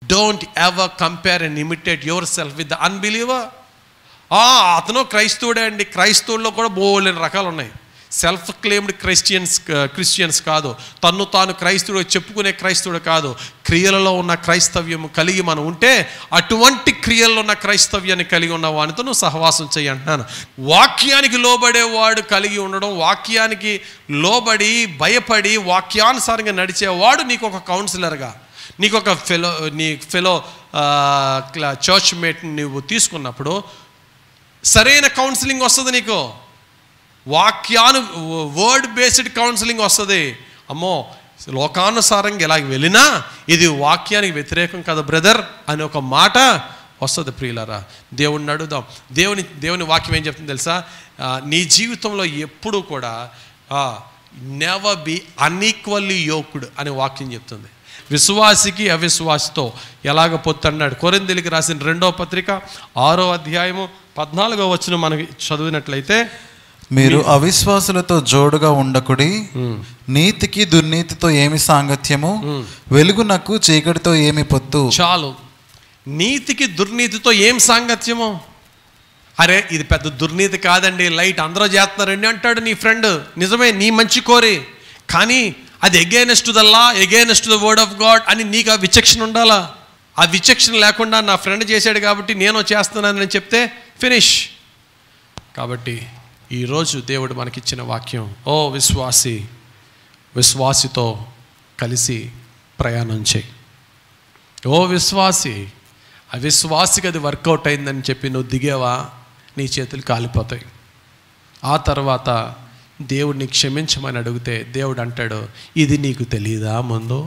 don't ever compare and imitate yourself with the unbeliever అతను క్రైస్తవుడే అండి క్రైస్తవుల్లో కూడా బోలేని రకాలు ఉన్నాయి సెల్ఫ్ క్లెయిమ్డ్ క్రిస్టియన్స్ క్రిస్టియన్స్ కాదు తన్ను తాను క్రైస్తవుడు చెప్పుకునే క్రైస్తవుడు కాదు క్రియలలో ఉన్న క్రైస్తవ్యం కలిగి మనం ఉంటే అటువంటి క్రియల్లో ఉన్న క్రైస్తవ్యాన్ని కలిగి ఉన్న వానితో నువ్వు సహవాసం చేయి అంటున్నాను వాక్యానికి లోబడేవాడు కలిగి ఉండడం వాక్యానికి లోబడి భయపడి వాక్యానుసారంగా నడిచేవాడు నీకు ఒక కౌన్సిలర్గా నీకు ఒక ఫెలో నీ ఫెలో చర్చ్ మేట్ నువ్వు తీసుకున్నప్పుడు సరైన కౌన్సిలింగ్ వస్తుంది నీకు వాక్యాను వర్డ్ బేస్డ్ కౌన్సిలింగ్ వస్తుంది అమ్మో లోకానుసారంగా ఇలా వెళ్ళినా ఇది వాక్యానికి వ్యతిరేకం కదా బ్రదర్ అని ఒక మాట వస్తుంది ప్రియులరా దేవుణ్ణి అడుగుదాం దేవుని దేవుని వాక్యం ఏం చెప్తుంది తెలుసా ఆ, నీ జీవితంలో ఎప్పుడూ కూడా నెవర్ బి అన్ఈక్వల్లీ యోకుడ్ అనే వాక్యం చెప్తుంది విశ్వాసికి అవిశ్వాసితో ఎలాగ పొత్తన్నాడు కొరిందెలికి రాసిన రెండో పత్రిక ఆరో అధ్యాయము పద్నాలుగో వచ్చిన మనకి చదివినట్లయితే మీరు అవిశ్వాసులతో జోడుగా ఉండకుడి నీతికి దుర్నీతితో ఏమి సాంగత్యము వెలుగునకు చీకటితో ఏమి పొత్తు చాలు నీతికి దుర్నీతితో ఏం సాంగత్యము అరే ఇది పెద్ద దుర్నీతి కాదండి లైట్ అందరూ చేస్తున్నారండి అంటాడు నీ ఫ్రెండ్ నిజమే నీ మంచి కోరి కానీ అది against the law against the word of God అని నీకు ఆ విచక్షణ ఉండాలా ఆ విచక్షణ లేకుండా నా ఫ్రెండ్ చేశాడు కాబట్టి నేను చేస్తున్నానని చెప్తే ఫినిష్ కాబట్టి ఈరోజు దేవుడు మనకిచ్చిన వాక్యం ఓ విశ్వాసి విశ్వాసితో కలిసి ప్రయాణం చేయి ఓ విశ్వాసి అవిశ్వాసికి అది వర్కౌట్ అయిందని చెప్పి నువ్వు దిగేవా నీ చేతులు కాలిపోతాయి ఆ తర్వాత దేవుడిని క్షమించమని అడిగితే దేవుడు అంటాడు ఇది నీకు తెలియదా ముందు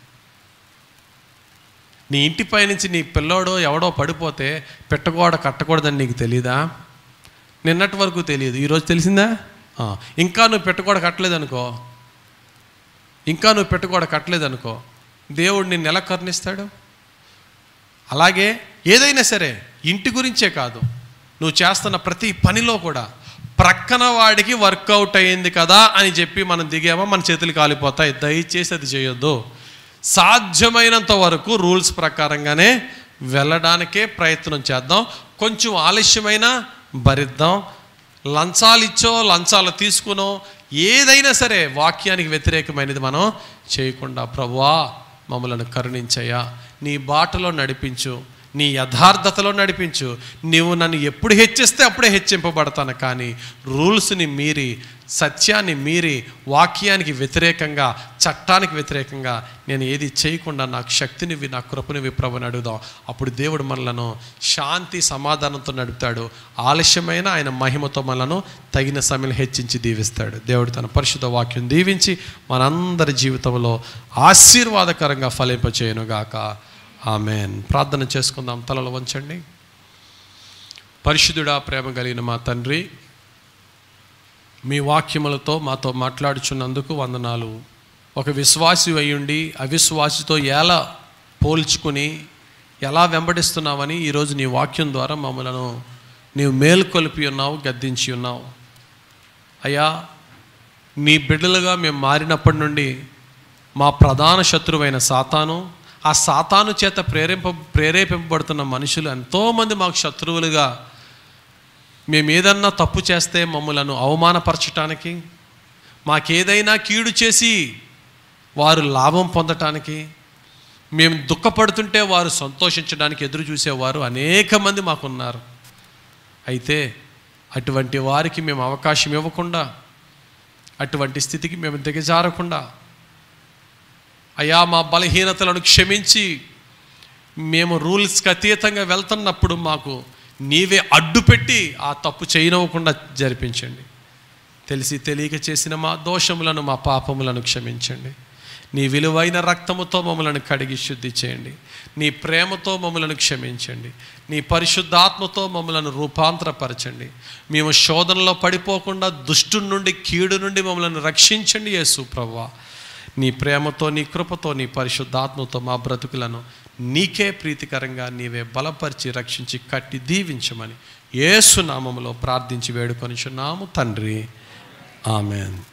నీ ఇంటిపై నుంచి నీ పిల్లోడో ఎవడో పడిపోతే పెట్టగోడ కట్టకూడదని నీకు తెలీదా నిన్నటి వరకు తెలియదు ఈరోజు తెలిసిందా ఆ, ఇంకా నువ్వు పెట్టగోడ కట్టలేదనుకో ఇంకా నువ్వు పెట్టగోడ కట్టలేదనుకో దేవుడు నిన్ను ఎలా కరుణిస్తాడు అలాగే ఏదైనా సరే ఇంటి గురించే కాదు నువ్వు చేస్తున్న ప్రతి పనిలో కూడా ప్రక్కన వాడికి వర్కౌట్ అయ్యింది కదా అని చెప్పి మనం దిగామో మన చేతులు కాలిపోతాయి దయచేసి అది చేయొద్దు సాధ్యమైనంత వరకు రూల్స్ ప్రకారంగానే వెళ్ళడానికే ప్రయత్నం చేద్దాం కొంచెం ఆలస్యమైనా భరిద్దాం లంచాలు ఇచ్చో లంచాలు తీసుకునో ఏదైనా సరే వాక్యానికి వ్యతిరేకమైనది మనం చేయకుండా ప్రభువా మమ్మలను కరుణించయ్యా నీ బాటలో నడిపించు నీ యథార్థతలో నడిపించు నీవు నన్ను ఎప్పుడు హెచ్చిస్తే అప్పుడే హెచ్చింపబడతాను కానీ రూల్స్ని మీరి సత్యాన్ని మీరి వాక్యానికి వ్యతిరేకంగా చట్టానికి వ్యతిరేకంగా నేను ఏది చేయకుండా నాకు శక్తినివి నా కృపనివి ప్రభుని అడుగుదాం అప్పుడు దేవుడు మనలను శాంతి సమాధానంతో నడుపుతాడు ఆలస్యమైన ఆయన మహిమతో మనలను తగిన సమయం హెచ్చించి దీవిస్తాడు దేవుడు తన పరిశుద్ధ వాక్యం దీవించి మనందరి జీవితంలో ఆశీర్వాదకరంగా ఫలింపచేయనుగాక ఆమెన్ ప్రార్థన చేసుకుందాం తలలు వంచండి పరిశుద్ధుడా ప్రేమ కలిగిన మా తండ్రి మీ వాక్యములతో మాతో మాట్లాడుచున్నందుకు వందనాలు ఒక విశ్వాసి అయ్యుండి అవిశ్వాసితో ఎలా పోల్చుకుని ఎలా వెంబడిస్తున్నావని ఈరోజు నీ వాక్యం ద్వారా మమ్మలను నీవు మేల్కొలిపి ఉన్నావు గద్దించి ఉన్నావు అయ్యా నీ బిడ్డలుగా మేము మారినప్పటి నుండి మా ప్రధాన శత్రువైన సాతాను ఆ సాతాను చేత ప్రేరేప ప్రేరేపింపబడుతున్న మనుషులు ఎంతోమంది మాకు శత్రువులుగా మేము ఏదన్నా తప్పు చేస్తే మమ్మలను అవమానపరచటానికి మాకేదైనా కీడు చేసి వారు లాభం పొందటానికి మేము దుఃఖపడుతుంటే వారు సంతోషించడానికి ఎదురు చూసేవారు అనేక మంది మాకున్నారు అయితే అటువంటి వారికి మేము అవకాశం ఇవ్వకుండా అటువంటి స్థితికి మేము దిగజారకుండా అయా మా బలహీనతలను క్షమించి మేము రూల్స్కి అతీతంగా వెళ్తున్నప్పుడు మాకు నీవే అడ్డుపెట్టి ఆ తప్పు చేయనివ్వకుండా జరిపించండి తెలిసి తెలియక చేసిన మా దోషములను మా పాపములను క్షమించండి నీ విలువైన రక్తముతో మమ్మలను కడిగి శుద్ధి చేయండి నీ ప్రేమతో మమ్మలను క్షమించండి నీ పరిశుద్ధాత్మతో మమ్మలను రూపాంతరపరచండి మేము శోధనలో పడిపోకుండా దుష్టు నుండి కీడు నుండి మమ్మల్ని రక్షించండి యేసు ప్రవ్వా నీ ప్రేమతో నీ కృపతో నీ పరిశుద్ధాత్మతో మా బ్రతుకులను నీకే ప్రీతికరంగా నీవే బలపరిచి రక్షించి కట్టి దీవించమని యేసు నామములో ప్రార్థించి వేడుకొనిచున్నాము తండ్రి ఆమెన్